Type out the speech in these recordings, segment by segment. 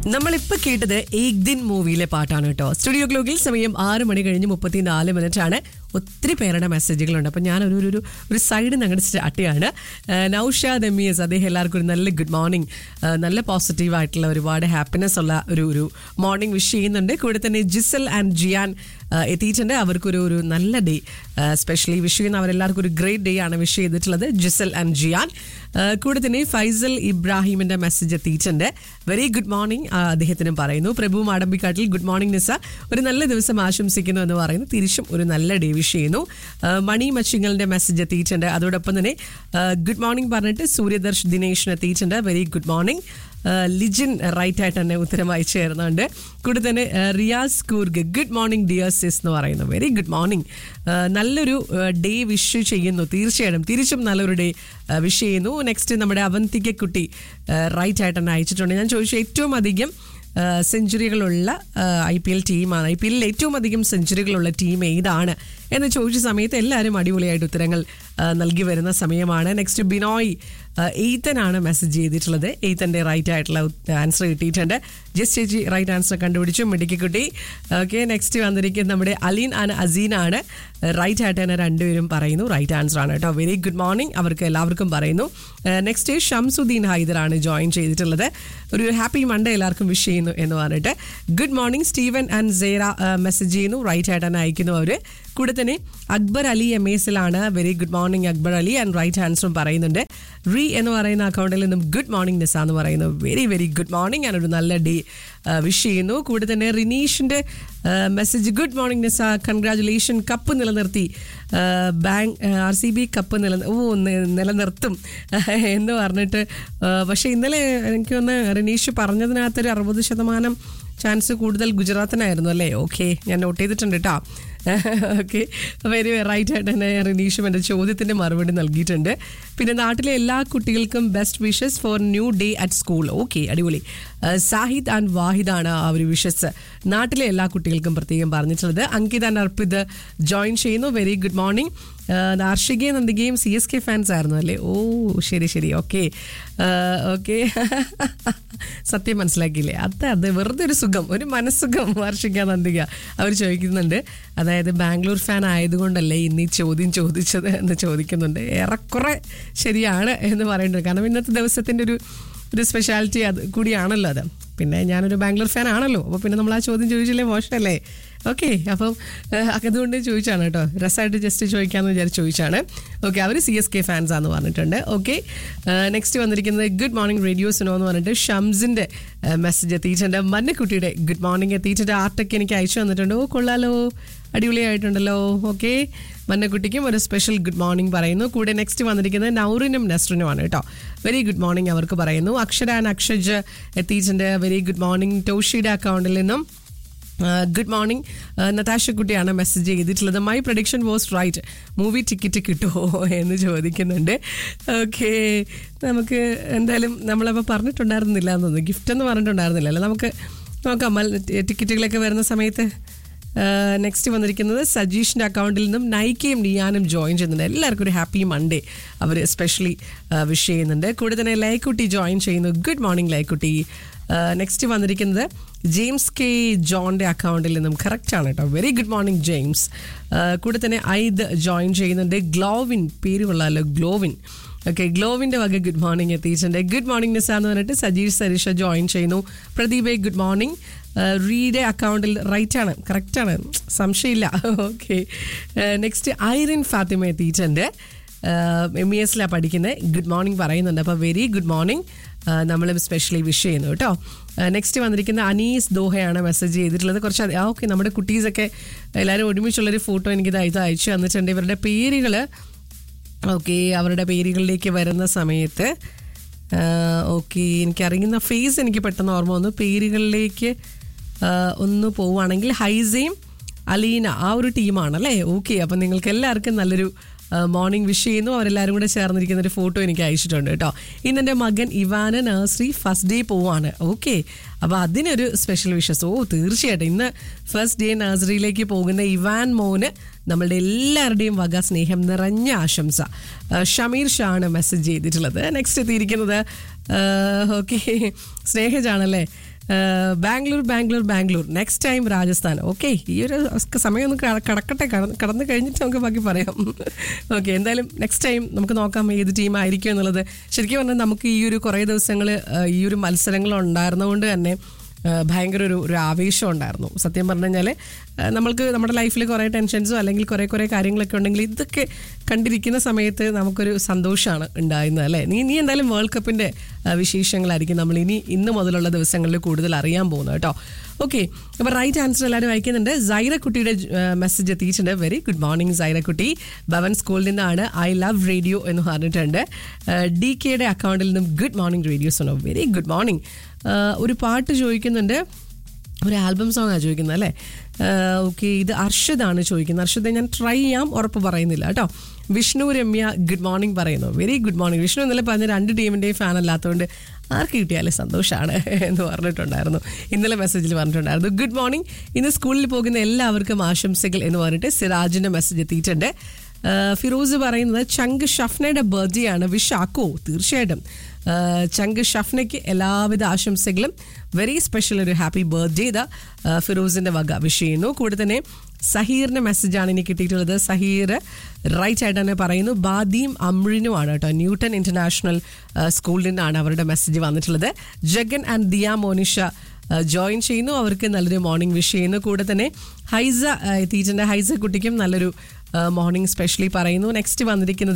നമ്മളിപ്പോ കേട്ടത് ഏക് ദിൻ മൂവിയിലെ പാട്ടാണ് കേട്ടോ സ്റ്റുഡിയോ ഗ്ലോക്കിൽ സമയം ആറ് മണി കഴിഞ്ഞ് മുപ്പത്തിനാല് മിനിറ്റ് ആണ് ഒത്തിരി പേരുടെ മെസ്സേജുകളുണ്ട് അപ്പം ഞാൻ ഒരു ഒരു ഒരു സൈഡ് ഞങ്ങളുടെ സ്റ്റാർട്ടിയാണ് നൌഷാദ് എം എസ് അദ്ദേഹം എല്ലാവർക്കും ഒരു നല്ല ഗുഡ് മോർണിംഗ് നല്ല പോസിറ്റീവ് ആയിട്ടുള്ള ഒരുപാട് ഹാപ്പിനെസ് ഉള്ള ഒരു ഒരു മോർണിംഗ് വിഷ് ചെയ്യുന്നുണ്ട് കൂടെ തന്നെ ജിസൽ ആൻഡ് ജിയാൻ ആ, എത്തിയിട്ടുണ്ട് അവർക്കൊരു ഒരു നല്ല ഡേ സ്പെഷ്യലി വിഷ് ചെയ്യുന്ന അവരെല്ലാവർക്കും ഒരു ഗ്രേറ്റ് ഡേ ആണ് വിഷ് ചെയ്തിട്ടുള്ളത് ജിസൽ ആൻഡ് ജിയാൻ ആ, കൂടെ തന്നെ ഫൈസൽ ഇബ്രാഹിമിന്റെ മെസ്സേജ് എത്തിയിട്ടുണ്ട് വെരി ഗുഡ് മോർണിംഗ് അദ്ദേഹത്തിനും പറയുന്നു പ്രഭു മാടമ്പിക്കാട്ടിൽ ഗുഡ് മോർണിംഗ് നിസ ഒരു നല്ല ദിവസം ആശംസിക്കുന്നു എന്ന് പറയുന്നു തിരിച്ചും ഒരു നല്ല ഡേ വിഷ് ചെയ്യുന്നു ആ, മണി മച്ചിങ്ങലിന്റെ മെസ്സേജ് എത്തിയിട്ടുണ്ട് അതോടൊപ്പം തന്നെ ഗുഡ് മോർണിംഗ് പറഞ്ഞിട്ട് സൂര്യദർശ് ദിനേഷിന് എത്തിയിട്ടുണ്ട് very good morning Lijin right ആയിട്ട് തന്നെ ഉത്തരം അയച്ചു തരുന്നുണ്ട് കൂടെ തന്നെ ആ, Riyas Coorg good morning dear sis എന്ന് പറയുന്നു വെരി ഗുഡ് മോർണിംഗ് നല്ലൊരു ഡേ വിഷ് ചെയ്യുന്നു തീർച്ചയായിട്ടും തിരിച്ചും നല്ലൊരു ഡേ വിഷ് ചെയ്യുന്നു നെക്സ്റ്റ് നമ്മുടെ അവന്തിക കുട്ടി റൈറ്റ് ആയിട്ട് തന്നെ അയച്ചിട്ടുണ്ട് ഞാൻ ചോദിച്ചു ഏറ്റവും അധികം സെഞ്ചുറികളുള്ള ഐ പി എൽ ടീമാണ് ഐ പി എല്ലിൽ ഏറ്റവും അധികം സെഞ്ചുറികളുള്ള ടീം ഏതാണ് എന്ന് ചോദിച്ച സമയത്ത് എല്ലാവരും അടിപൊളിയായിട്ട് ഉത്തരങ്ങൾ ആ, നൽകി വരുന്ന സമയമാണ് നെക്സ്റ്റ് ബിനോയ് എയ്ത്തനാണ് മെസ്സേജ് ചെയ്തിട്ടുള്ളത് എയ്ത്തൻ്റെ റൈറ്റ് ആയിട്ടുള്ള ആൻസർ കിട്ടിയിട്ടുണ്ട് ജസ്റ്റ് ചേച്ചി റൈറ്റ് ആൻസർ കണ്ടുപിടിച്ചു മിടുക്കിക്കുട്ടി ഓക്കെ നെക്സ്റ്റ് വന്നിരിക്കുന്നത് നമ്മുടെ അലീൻ ആൻഡ് അസീനാണ് റൈറ്റ് ആയിട്ട് തന്നെ രണ്ടുപേരും പറയുന്നു റൈറ്റ് ആൻസർ ആണ് കേട്ടോ വെരി ഗുഡ് മോർണിംഗ് അവർക്ക് എല്ലാവർക്കും പറയുന്നു നെക്സ്റ്റ് ഷംസുദ്ദീൻ ഹൈദറാണ് ജോയിൻ ചെയ്തിട്ടുള്ളത് ഒരു ഹാപ്പി മൺഡേ എല്ലാവർക്കും വിഷ് ചെയ്യുന്നു എന്ന് പറഞ്ഞിട്ട് good morning Steven and Sarah message ചെയ്യുന്നു റൈറ്റ് ആയിട്ട് തന്നെ അയക്കുന്നു അവർ കൂടെ തന്നെ അക്ബർ അലി എം എസിലാണ് very good morning Akbar Ali and right ആൻസറും പറയുന്നുണ്ട് റീ എന്ന് പറയുന്ന അക്കൗണ്ടിൽ നിന്നും ഗുഡ് മോർണിംഗ് നിസ എന്ന് പറയുന്നു very very good morning and ഒരു നല്ല ഡേ വിഷ് ചെയ്യുന്നു കൂടെ തന്നെ റിനീഷിന്റെ message good morning Nisa congratulation cup നിലനിർത്തി bank R C B cup നില ഓ നി- നിലനിർത്തും എന്ന് പറഞ്ഞിട്ട് ആ, പക്ഷേ ഇന്നലെ എനിക്ക് ഒന്ന് റിനീഷ് പറഞ്ഞതിനകത്തൊരു അറുപത് ശതമാനം ചാൻസ് കൂടുതൽ ഗുജറാത്തിനായിരുന്നു അല്ലേ ഓക്കെ ഞാൻ നോട്ട് ചെയ്തിട്ടുണ്ട് കേട്ടോ ഓക്കെ വെരി റൈറ്റ് ആയിട്ട് തന്നെ റിനീഷും എൻ്റെ ചോദ്യത്തിൻ്റെ മറുപടി നൽകിയിട്ടുണ്ട് പിന്നെ നാട്ടിലെ എല്ലാ കുട്ടികൾക്കും best wishes for new day at school okay അടിപൊളി ആ, സാഹിദ് ആൻഡ് വാഹിദാണ് ആ ഒരു വിഷസ് നാട്ടിലെ എല്ലാ കുട്ടികൾക്കും പ്രത്യേകം പറഞ്ഞിട്ടുള്ളത് അങ്കിത് ആൻഡ് അർപ്പിത് ജോയിൻ ചെയ്യുന്നു വെരി ഗുഡ് മോർണിംഗ് നാർഷികയും നന്ദികയും സി എസ് കെ ഫാൻസ് ആയിരുന്നു അല്ലേ ഓ ശരി ശരി ഓക്കെ ഓക്കെ സത്യം മനസ്സിലാക്കിയില്ലേ അത് അത് വെറുതെ ഒരു സുഖം ഒരു മനസ്സുഖം വാർഷിക നന്ദിക അവർ ചോദിക്കുന്നുണ്ട് അതായത് ബാംഗ്ലൂർ ഫാൻ ആയതുകൊണ്ടല്ലേ ഇന്ന് ഈ ചോദ്യം ചോദിച്ചത് എന്ന് ചോദിക്കുന്നുണ്ട് ഏറെക്കുറെ ശരിയാണ് എന്ന് പറയുന്നുണ്ട് കാരണം ഇന്നത്തെ ദിവസത്തിൻ്റെ ഒരു ഒരു സ്പെഷ്യാലിറ്റി അത് കൂടിയാണല്ലോ അത് പിന്നെ ഞാനൊരു ബാംഗ്ലൂർ ഫാൻ ആണല്ലോ അപ്പോൾ പിന്നെ നമ്മൾ ആ ചോദ്യം ചോദിച്ചില്ലേ മോശമല്ലേ ഓക്കെ അപ്പം ഏഹ്, അതുകൊണ്ട് ചോദിച്ചാണ് കേട്ടോ രസമായിട്ട് ജസ്റ്റ് ചോദിക്കാമെന്ന് വിചാരിച്ച് ചോദിച്ചാണ് ഓക്കെ അവർ സി എസ് കെ ഫാൻസ് ആണെന്ന് പറഞ്ഞിട്ടുണ്ട് ഓക്കെ നെക്സ്റ്റ് വന്നിരിക്കുന്നത് ഗുഡ് മോർണിംഗ് റേഡിയോ സുനോ എന്ന് പറഞ്ഞിട്ട് ഷംസിൻ്റെ മെസ്സേജ് എത്തിയിട്ടുണ്ട് മന്നക്കുട്ടിയുടെ ഗുഡ് മോർണിംഗ് എത്തിയിട്ടുണ്ട് ആർട്ടൊക്കെ എനിക്ക് അയച്ചു തന്നിട്ടുണ്ട് ഓ കൊള്ളാലോ അടിപൊളിയായിട്ടുണ്ടല്ലോ ഓക്കെ മന്നക്കുട്ടിക്കും ഒരു സ്പെഷ്യൽ ഗുഡ് മോർണിംഗ് പറയുന്നു കൂടെ നെക്സ്റ്റ് വന്നിരിക്കുന്നത് നൗറിനും നെസ്റിനുമാണ് കേട്ടോ വെരി ഗുഡ് മോർണിംഗ് അവർക്ക് പറയുന്നു അക്ഷര ആൻഡ് അക്ഷജ് എത്തിയിട്ടുണ്ട് വെരി ഗുഡ് മോർണിംഗ് ടോഷിയുടെ അക്കൗണ്ടിൽ നിന്നും ഗുഡ് മോർണിംഗ് നതാശക്കുട്ടിയാണ് മെസ്സേജ് ചെയ്തിട്ടുള്ളത് my prediction was right movie ticket കിട്ടുമോ എന്ന് ചോദിക്കുന്നുണ്ട് ഓക്കെ നമുക്ക് എന്തായാലും നമ്മളപ്പോൾ പറഞ്ഞിട്ടുണ്ടായിരുന്നില്ല എന്ന് തോന്നുന്നു ഗിഫ്റ്റ് എന്ന് പറഞ്ഞിട്ടുണ്ടായിരുന്നില്ല അല്ലേ നമുക്ക് നോക്കാം മൽ ടിക്കറ്റുകളൊക്കെ വരുന്ന സമയത്ത് നെക്സ്റ്റ് വന്നിരിക്കുന്നത് സജീഷിൻ്റെ അക്കൗണ്ടിൽ നിന്നും നൈക്കയും നിയാനും ജോയിൻ ചെയ്യുന്നുണ്ട് എല്ലാവർക്കും ഒരു ഹാപ്പി മൺഡേ അവർ എസ്പെഷ്യലി വിഷ് ചെയ്യുന്നുണ്ട് കൂടെ തന്നെ ലൈക്കുട്ടി ജോയിൻ ചെയ്യുന്നു ഗുഡ് മോർണിംഗ് ലൈക്കുട്ടി നെക്സ്റ്റ് വന്നിരിക്കുന്നത് ജെയിംസ് കെ ജോണിൻ്റെ അക്കൗണ്ടിൽ നിന്നും കറക്റ്റ് ആണ് കേട്ടോ വെരി ഗുഡ് മോർണിംഗ് ജെയിംസ് ആ, കൂടെ തന്നെ ഐദ് ജോയിൻ ചെയ്യുന്നുണ്ട് ഗ്ലോവിൻ പേര് കൊള്ളാമല്ലോ ഗ്ലോവിൻ ഓക്കെ ഗ്ലോവിൻ്റെ വക ഗുഡ് മോർണിംഗ് എത്തിയിട്ടുണ്ട് ഗുഡ് മോർണിംഗ് നിസ എന്ന് പറഞ്ഞിട്ട് സജീഷ് സരീഷ ജോയിൻ ചെയ്യുന്നു പ്രദീപ് ഗുഡ് മോർണിംഗ് റീഡ് അക്കൗണ്ടിൽ റൈറ്റ് ആണ് കറക്റ്റ് ആണ് സംശയമില്ല ഓക്കെ നെക്സ്റ്റ് ഐറിൻ ഫാത്തിമ എത്തിയിട്ടുണ്ട് എം ഇ എസിലാണ് പഠിക്കുന്നത് ഗുഡ് മോർണിംഗ് പറയുന്നുണ്ട് അപ്പോൾ വെരി ഗുഡ് മോർണിംഗ് നമ്മളും സ്പെഷ്യലി വിഷ് ചെയ്യുന്നു കേട്ടോ നെക്സ്റ്റ് വന്നിരിക്കുന്ന അനീസ് ദോഹയാണ് മെസ്സേജ് ചെയ്തിട്ടുള്ളത് കുറച്ച് ആ ഓക്കെ നമ്മുടെ കുട്ടീസൊക്കെ എല്ലാവരും ഒരുമിച്ചുള്ളൊരു ഫോട്ടോ എനിക്കിത് ഇത് അയച്ചു തന്നിട്ടുണ്ട് ഇവരുടെ പേരുകൾ ഓക്കെ അവരുടെ പേരുകളിലേക്ക് വരുന്ന സമയത്ത് ഓക്കെ എനിക്കറിയുന്ന ഫേസ് എനിക്ക് പെട്ടെന്ന് ഓർമ്മ വന്നു പേരുകളിലേക്ക് ആ, ഒന്ന് പോവുകയാണെങ്കിൽ ഹൈസയും അലീന ആ ഒരു ടീമാണ് അല്ലേ ഓക്കെ അപ്പം നിങ്ങൾക്ക് എല്ലാവർക്കും നല്ലൊരു മോർണിംഗ് വിഷ് ചെയ്യുന്നു അവരെല്ലാവരും കൂടെ ചേർന്നിരിക്കുന്ന ഒരു ഫോട്ടോ എനിക്ക് അയച്ചിട്ടുണ്ട് കേട്ടോ ഇന്ന് എൻ്റെ മകൻ ഇവാന നഴ്സറി ഫസ്റ്റ് ഡേ പോവാണ് ഓക്കെ അപ്പോൾ അതിനൊരു സ്പെഷ്യൽ വിഷസ് ഓ തീർച്ചയായിട്ടും ഇന്ന് ഫസ്റ്റ് ഡേ നഴ്സറിയിലേക്ക് പോകുന്ന ഇവാൻ മോന് നമ്മളുടെ എല്ലാവരുടെയും വക സ്നേഹം നിറഞ്ഞ ആശംസ ആ, ഷമീർ ഷാ ആണ് മെസ്സേജ് ചെയ്തിട്ടുള്ളത് നെക്സ്റ്റ് എത്തിയിരിക്കുന്നത് ഓക്കെ സ്നേഹജാണല്ലേ Bangalore Bangalore Bangalore next time Rajasthan okay ഈ ഒരു സമയം ഒന്ന് കട- കടക്കട്ടെ കടന്ന് കടന്നു കഴിഞ്ഞിട്ട് നമുക്ക് ബാക്കി പറയാം ഓക്കെ എന്തായാലും നെക്സ്റ്റ് ടൈം നമുക്ക് നോക്കാം ഏത് ടീം ആയിരിക്കും എന്നുള്ളത് ശരിക്കും പറഞ്ഞാൽ നമുക്ക് ഈ ഒരു കുറേ ദിവസങ്ങൾ ഈ ഒരു മത്സരങ്ങൾ ഉണ്ടായിരുന്നതുകൊണ്ട് തന്നെ ആ, ഭയങ്കര ഒരു ഒരു ആവേശം ഉണ്ടായിരുന്നു സത്യം പറഞ്ഞു കഴിഞ്ഞാൽ നമ്മൾക്ക് നമ്മുടെ ലൈഫിൽ കുറേ ടെൻഷൻസോ അല്ലെങ്കിൽ കുറേ കുറേ കാര്യങ്ങളൊക്കെ ഉണ്ടെങ്കിൽ ഇതൊക്കെ കണ്ടിരിക്കുന്ന സമയത്ത് നമുക്കൊരു സന്തോഷമാണ് ഉണ്ടായിരുന്നത് അല്ലേ നീ നീ എന്തായാലും വേൾഡ് കപ്പിൻ്റെ വിശേഷങ്ങളായിരിക്കും നമ്മൾ ഇനി ഇന്ന് മുതലുള്ള ദിവസങ്ങളിൽ കൂടുതൽ അറിയാൻ പോകുന്നത് കേട്ടോ ഓക്കെ അപ്പോൾ റൈറ്റ് ആൻസർ എല്ലാവരും അയക്കുന്നുണ്ട് സൈറ കുട്ടിയുടെ മെസ്സേജ് എത്തിയിട്ടുണ്ട് വെരി ഗുഡ് മോർണിംഗ് സൈറ കുട്ടി ഭവൻ സ്കൂളിൽ നിന്നാണ് ഐ ലവ് റേഡിയോ എന്ന് പറഞ്ഞിട്ടുണ്ട് ഡി കെയുടെ അക്കൗണ്ടിൽ നിന്നും ഗുഡ് മോർണിംഗ് റേഡിയോസ് ഉണ്ടോ വെരി ഗുഡ് മോർണിംഗ് ഒരു പാട്ട് ചോദിക്കുന്നുണ്ട് ഒരു ആൽബം സോങ് ആണ് ചോദിക്കുന്നത് അല്ലേ ഓക്കെ ഇത് അർഷദാണ് ചോദിക്കുന്നത് അർഷദ ഞാൻ ട്രൈ ചെയ്യാം ഉറപ്പ് പറയുന്നില്ല കേട്ടോ വിഷ്ണു രമ്യ ഗുഡ് മോർണിംഗ് പറയുന്നു വെരി ഗുഡ് മോർണിംഗ് വിഷ്ണു ഇന്നലെ പറഞ്ഞ രണ്ട് ടീമിൻ്റെയും ഫാൻ അല്ലാത്തതുകൊണ്ട് ആർക്ക് കിട്ടിയാലും സന്തോഷമാണ് എന്ന് പറഞ്ഞിട്ടുണ്ടായിരുന്നു ഇന്നലെ മെസ്സേജിൽ പറഞ്ഞിട്ടുണ്ടായിരുന്നു ഗുഡ് മോർണിംഗ് ഇന്ന് സ്കൂളിൽ പോകുന്ന എല്ലാവർക്കും ആശംസകൾ എന്ന് പറഞ്ഞിട്ട് സിറാജിൻ്റെ മെസ്സേജ് എത്തിയിട്ടുണ്ട് ആ, ഫിറോസ് പറയുന്നത് ചങ്ക് ഷഫ്നയുടെ ബർത്ത്ഡേ ആണ് വിഷ് ആക്കോ തീർച്ചയായിട്ടും ആ, ചങ്ക് ഷഫ്നയ്ക്ക് എല്ലാവിധ ആശംസകളും വെരി സ്പെഷ്യൽ ഒരു ഹാപ്പി ബർത്ത്ഡേ ഇതാ ആ, ഫിറോസിന്റെ വക വിഷ് ചെയ്യുന്നു കൂടെ തന്നെ സഹീറിന്റെ മെസ്സേജാണ് ഇനി കിട്ടിയിട്ടുള്ളത് സഹീർ റൈറ്റ് ആയിട്ട് തന്നെ പറയുന്നു ബാദിയും അമ്രിനുമാണ് കേട്ടോ ന്യൂട്ടൺ ഇന്റർനാഷണൽ ആ, സ്കൂളിൽ നിന്നാണ് അവരുടെ മെസ്സേജ് വന്നിട്ടുള്ളത് ജഗൻ ആൻഡ് ദിയ മോനിഷ ജോയിൻ ചെയ്യുന്നു അവർക്ക് നല്ലൊരു മോർണിംഗ് വിഷ് ചെയ്യുന്നു കൂടെ തന്നെ ഹൈസ ആ, എത്തിയിട്ടുണ്ട് ഹൈസ കുട്ടിക്കും നല്ലൊരു മോർണിംഗ് സ്പെഷ്യലി പറയുന്നു നെക്സ്റ്റ് വന്നിരിക്കുന്നത്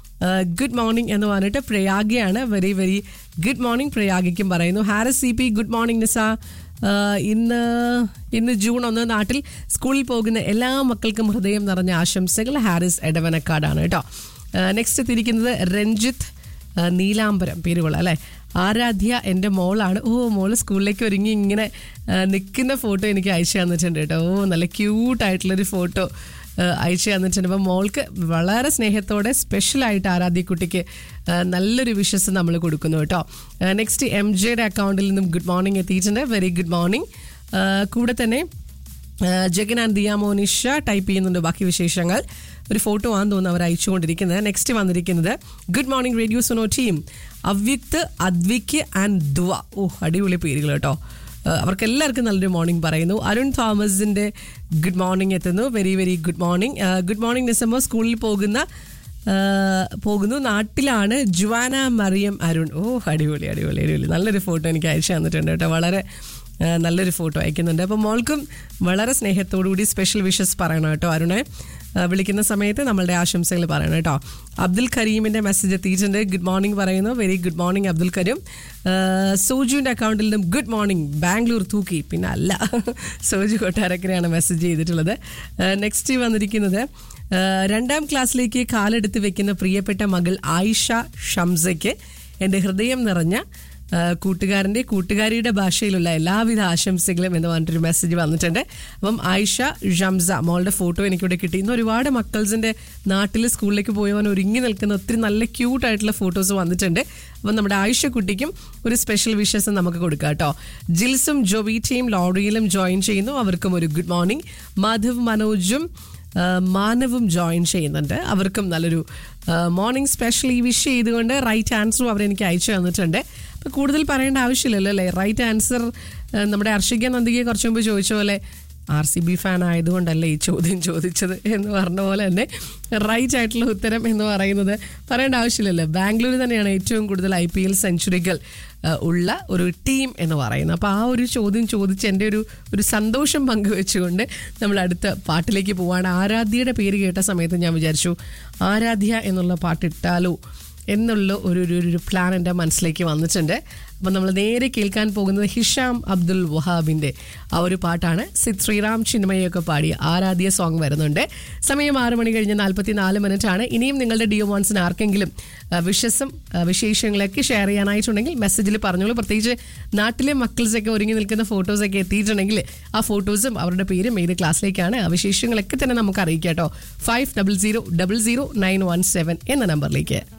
ഗുഡ് മോർണിംഗ് എന്ന് പറഞ്ഞിട്ട് പ്രയാഗയാണ് വെരി വെരി ഗുഡ് മോർണിംഗ് പ്രയാഗയ്ക്കും പറയുന്നു Haris C P good morning Nisa ആ, ഇന്ന് ഇന്ന് ജൂൺ ഒന്ന് നാട്ടിൽ സ്കൂളിൽ പോകുന്ന എല്ലാ മക്കൾക്കും ഹൃദയം നിറഞ്ഞ ആശംസകൾ ഹാരിസ് എടവനക്കാടാണ് കേട്ടോ നെക്സ്റ്റ് എത്തിയിരിക്കുന്നത് രഞ്ജിത്ത് ആ, നീലാംബരം പേരുള്ള അല്ലേ ആരാധ്യ എൻ്റെ മോളാണ് ഓ മോള് സ്കൂളിലേക്ക് ഒരുങ്ങി ഇങ്ങനെ നിൽക്കുന്ന ഫോട്ടോ എനിക്ക് അയച്ചു തന്നിട്ടുണ്ട് കേട്ടോ ഓ നല്ല ക്യൂട്ടായിട്ടുള്ളൊരു ഫോട്ടോ അയച്ചു തന്നിട്ടുണ്ട് അപ്പം മോൾക്ക് വളരെ സ്നേഹത്തോടെ സ്പെഷ്യലായിട്ട് ആരാധ്യക്കുട്ടിക്ക് ആ, നല്ലൊരു വിശ്വസം നമ്മൾ കൊടുക്കുന്നു കേട്ടോ നെക്സ്റ്റ് എം ജെയുടെ അക്കൗണ്ടിൽ നിന്നും ഗുഡ് മോർണിംഗ് എത്തിയിട്ടുണ്ട് വെരി ഗുഡ് മോർണിംഗ് കൂടെ തന്നെ ആ, ജഗൻ ആൻഡ് ദിയ മോനിഷ ടൈപ്പ് ചെയ്യുന്നുണ്ട് ബാക്കി വിശേഷങ്ങൾ ഒരു ഫോട്ടോ ആണെന്ന് തോന്നുന്നു അവർ അയച്ചുകൊണ്ടിരിക്കുന്നത് നെക്സ്റ്റ് വന്നിരിക്കുന്നത് good morning radio Suno team Avyakt Advik and Dua ഓ അടിപൊളി പേരുകൾ കേട്ടോ ആ, അവർക്ക് എല്ലാവർക്കും നല്ലൊരു മോർണിംഗ് പറയുന്നു അരുൺ തോമസിന്റെ ഗുഡ് മോർണിംഗ് എത്തുന്നു very very good morning good morning December സ്കൂളിൽ പോകുന്ന ആ, പോകുന്നു നാട്ടിലാണ് ജുവാന മറിയം അരുൺ ഓ അടിപൊളി അടിപൊളി അടിപൊളി നല്ലൊരു ഫോട്ടോ എനിക്ക് അയച്ചു തന്നിട്ടുണ്ട് കേട്ടോ വളരെ ആ, നല്ലൊരു ഫോട്ടോ അയക്കുന്നുണ്ട് അപ്പോൾ മോൾക്കും വളരെ സ്നേഹത്തോടു കൂടി സ്പെഷ്യൽ വിഷസ് പറയണം കേട്ടോ അരുണെ ആ, വിളിക്കുന്ന സമയത്ത് നമ്മളുടെ ആശംസകൾ പറയണം കേട്ടോ അബ്ദുൽ കരീമിൻ്റെ മെസ്സേജ് എത്തിയിട്ടുണ്ട് ഗുഡ് മോർണിംഗ് പറയുന്നു very good morning Abdul Kareem ആ, സോജുവിൻ്റെ അക്കൗണ്ടിൽ നിന്നും ഗുഡ് മോർണിംഗ് ബാംഗ്ലൂർ തൂക്കി പിന്നെ അല്ല സോജു കൊട്ടാരക്കരയാണ് മെസ്സേജ് ചെയ്തിട്ടുള്ളത് നെക്സ്റ്റ് വന്നിരിക്കുന്നത് ആ, രണ്ടാം ക്ലാസ്സിലേക്ക് കാലെടുത്ത് വെക്കുന്ന പ്രിയപ്പെട്ട മകൾ ആയിഷ ഷംസയ്ക്ക് എൻ്റെ ഹൃദയം നിറഞ്ഞ ആ, കൂട്ടുകാരൻ്റെ കൂട്ടുകാരിയുടെ ഭാഷയിലുള്ള എല്ലാവിധ ആശംസകളും എന്ന് പറഞ്ഞിട്ടൊരു മെസ്സേജ് വന്നിട്ടുണ്ട് അപ്പം ആയിഷ ഷംസ മോളുടെ ഫോട്ടോ എനിക്കിവിടെ കിട്ടി ഇന്ന് ഒരുപാട് മക്കൾസിൻ്റെ നാട്ടിൽ സ്കൂളിലേക്ക് പോയവൻ ഒരുങ്ങി നിൽക്കുന്ന ഒത്തിരി നല്ല ക്യൂട്ടായിട്ടുള്ള ഫോട്ടോസ് വന്നിട്ടുണ്ട് അപ്പം നമ്മുടെ ആയിഷ കുട്ടിക്കും ഒരു സ്പെഷ്യൽ വിഷസ് നമുക്ക് കൊടുക്കാം കേട്ടോ ജിൽസും ജോബീറ്റയും ലോറിയിലും ജോയിൻ ചെയ്യുന്നു അവർക്കും ഒരു ഗുഡ് മോർണിംഗ് മാധവ് മനോജും ആ, മാനവും ജോയിൻ ചെയ്യുന്നുണ്ട് അവർക്കും നല്ലൊരു മോർണിംഗ് സ്പെഷ്യലി വിഷ് ചെയ്തുകൊണ്ട് റൈറ്റ് ആൻസറും അവർ എനിക്ക് അയച്ചു തന്നിട്ടുണ്ട് അപ്പോൾ കൂടുതൽ പറയേണ്ട ആവശ്യമില്ലല്ലോ അല്ലേ റൈറ്റ് ആൻസർ നമ്മുടെ അർഷിക നന്ദികയെ കുറച്ച് മുമ്പ് ചോദിച്ച പോലെ ആർ സി ബി ഫാൻ ആയതുകൊണ്ടല്ലേ ഈ ചോദ്യം ചോദിച്ചത് എന്ന് പറഞ്ഞ പോലെ തന്നെ റൈറ്റ് ആയിട്ടുള്ള ഉത്തരം എന്ന് പറയുന്നത് പറയേണ്ട ആവശ്യമില്ലല്ലോ ബാംഗ്ലൂർ തന്നെയാണ് ഏറ്റവും കൂടുതൽ ഐ പി എൽ സെഞ്ചുറികൾ ഉള്ള ഒരു ടീം എന്ന് പറയുന്നത് അപ്പോൾ ആ ഒരു ചോദ്യം ചോദിച്ച് എൻ്റെ ഒരു ഒരു സന്തോഷം പങ്കുവെച്ചുകൊണ്ട് നമ്മൾ അടുത്ത പാട്ടിലേക്ക് പോവാണ് ആരാധ്യയുടെ പേര് കേട്ട സമയത്ത് ഞാൻ വിചാരിച്ചു ആരാധ്യ എന്നുള്ള പാട്ടിട്ടാലോ എന്നുള്ള ഒരു ഒരു ഒരു പ്ലാൻ എൻ്റെ മനസ്സിലേക്ക് വന്നിട്ടുണ്ട് അപ്പം നമ്മൾ നേരെ കേൾക്കാൻ പോകുന്നത് ഹിഷാം അബ്ദുൽ വഹാബിൻ്റെ ആ ഒരു പാട്ടാണ് സിദ് ശ്രീറാം ചിന്മയൊക്കെ പാടിയ ആരാധ്യ സോങ് വരുന്നുണ്ട് സമയം ആറ് മണി കഴിഞ്ഞ് നാൽപ്പത്തി നാല് മിനിറ്റ് ആണ് ഇനിയും നിങ്ങളുടെ ഡിയോ മോൺസിന് ആർക്കെങ്കിലും ആ, വിഷസും ആ, വിശേഷങ്ങളൊക്കെ ഷെയർ ചെയ്യാനായിട്ടുണ്ടെങ്കിൽ മെസ്സേജിൽ പറഞ്ഞോളൂ പ്രത്യേകിച്ച് നാട്ടിലെ മക്കൾസൊക്കെ ഒരുങ്ങി നിൽക്കുന്ന ഫോട്ടോസൊക്കെ എത്തിയിട്ടുണ്ടെങ്കിൽ ആ ഫോട്ടോസും അവരുടെ പേരും ഏത് ക്ലാസ്സിലേക്കാണ് ആ വിശേഷങ്ങളൊക്കെ തന്നെ നമുക്ക് അറിയിക്കാം കേട്ടോ five double zero double zero nine one seven എന്ന നമ്പറിലേക്ക്